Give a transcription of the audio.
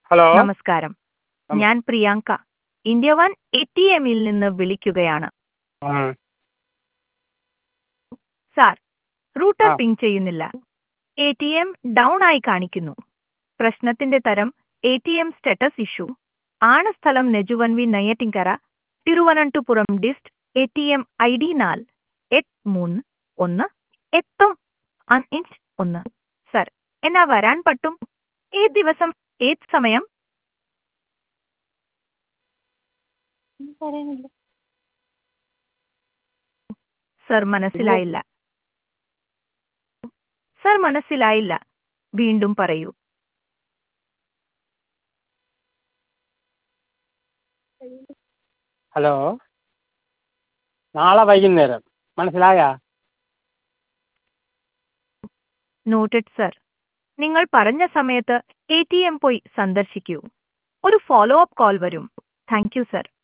Hello നമസ്കാരം നമ- ഞാൻ Priyanka India one A T എമ്മിൽ നിന്ന് വിളിക്കുകയാണ് ആ സാർ റൂട്ടർ ആ. പിങ് ചെയ്യുന്നില്ല എ ടി എം ഡൗൺ ആയി കാണിക്കുന്നു പ്രശ്നത്തിന്റെ തരം A T M status issue ആണ് സ്ഥലം നെജുവൻവി Neyyattinkara Thiruvananthapuram dist A T M I D നാൽ എട്ട് മൂന്ന് ഒന്ന് എട്ട് അഞ്ച് ഒന്ന് സർ എന്നാ വരാൻ പറ്റും ഏത് ദിവസം ഏത് സമയം സർ മനസ്സിലായില്ല സർ മനസ്സിലായില്ല വീണ്ടും പറയൂ ഹലോ നാളെ വൈകുന്നേരം മനസ്സിലായാ നോട്ടഡ് സർ നിങ്ങൾ പറഞ്ഞ സമയത്ത് എ ടി എം പോയി സന്ദർശിക്കൂ ഒരു ഫോളോ അപ്പ് കോൾ വരും താങ്ക് യു സർ